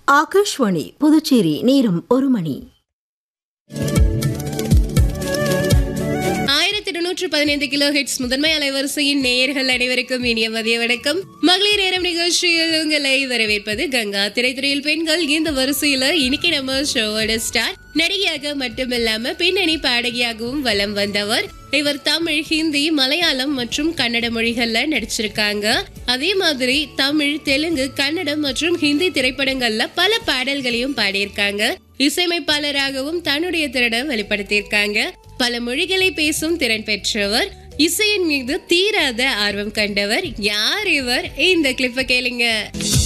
ஆகாஷ்வாணி புதுச்சேரி நேரம் ஒரு மணி ஆயிரத்தி இருநூற்று பதினைந்து கிலோ ஹெட்ஸ் முதன்மை அலைவரிசையின் நேயர்கள் அனைவருக்கும் இனிய மதிய வணக்கம் மகளிர் நேரம் நிகழ்ச்சியில் உங்களை வரவேற்பது கங்கா திரைத்துறையில் பெண்கள் இந்த வரிசையில இன்னைக்கு நம்ம ஷோவோட ஸ்டார் நடிகையாக மட்டுமில்லாம பின்னணி பாடகியாகவும் வலம் வந்தவர் இவர் தமிழ் ஹிந்தி மலையாளம் மற்றும் கன்னட மொழிகள்ல நடிச்சிருக்காங்க அதே மாதிரி தமிழ் தெலுங்கு கன்னடம் மற்றும் ஹிந்தி திரைப்படங்கள்ல பல பாடல்களையும் பாடியிருக்காங்க இசையமைப்பாளராகவும் தன்னுடைய திறனை வெளிப்படுத்தியிருக்காங்க பல மொழிகளை பேசும் திறன் பெற்றவர் இசையின் மீது தீராத ஆர்வம் கண்டவர் யார் இவர் இந்த கிளிப்ப கேளுங்க